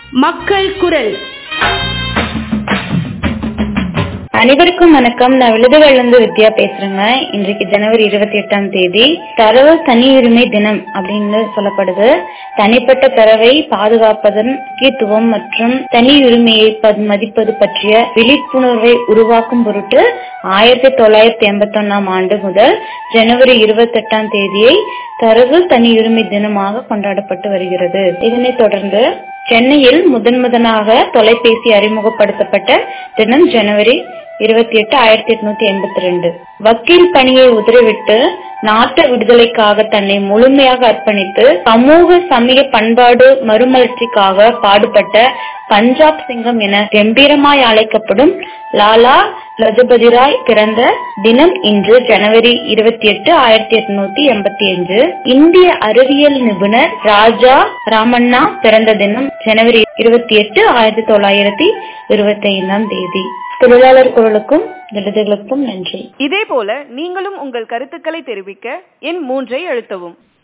மக்கள் குரல் அனைவருக்கும் வணக்கம் நான் விழுதுகளிலிருந்து வித்யா பேசுறேங்க இன்றைக்கு ஜனவரி இருபத்தி எட்டாம் தேதி தரவு தனியுரிமை தினம் அப்படின்னு சொல்லப்படுது தனிப்பட்ட தரவை பாதுகாப்பதன் முக்கியத்துவம் மற்றும் தனியுரிமையை மதிப்பது பற்றிய விழிப்புணர்வை உருவாக்கும் பொருட்டு ஆயிரத்தி தொள்ளாயிரத்தி எண்பத்தி ஒன்னாம் ஆண்டு முதல் ஜனவரி இருபத்தி எட்டாம் தேதியை தரவு தனியுரிமை தினமாக கொண்டாடப்பட்டு வருகிறது இதனைத் தொடர்ந்து சென்னையில் முதன் முதலாக தொலைபேசி அறிமுகப்படுத்தப்பட்ட தினம் ஜனவரி இருபத்தி எட்டு ஆயிரத்தி எட்நூத்தி எண்பத்தி ரெண்டு வக்கீல் பணியை உதறிவிட்டு நாட்டு விடுதலைக்காக தன்னை முழுமையாக அர்ப்பணித்து சமூக சமய பண்பாடு மறுமலர்ச்சிக்காக பாடுபட்ட பஞ்சாப் சிங்கம் என கம்பீரமாய் அழைக்கப்படும் லாலா லஜபதி ராய் பிறந்த தினம் இன்று ஜனவரி இருபத்தி எட்டு ஆயிரத்தி எட்நூத்தி எண்பத்தி அஞ்சு இந்திய அறிவியல் நிபுணர் ராஜா ராமண்ணா பிறந்த தினம் ஜனவரி இருபத்தி எட்டு ஆயிரத்தி தொள்ளாயிரத்தி இருபத்தி ஐந்தாம் தேதி தொழிலாளர் குரலுக்கும் விருதுகளுக்கும் நன்றி இதே போல நீங்களும் உங்கள் கருத்துக்களை தெரிவிக்க எண் மூன்றை அழுத்தவும்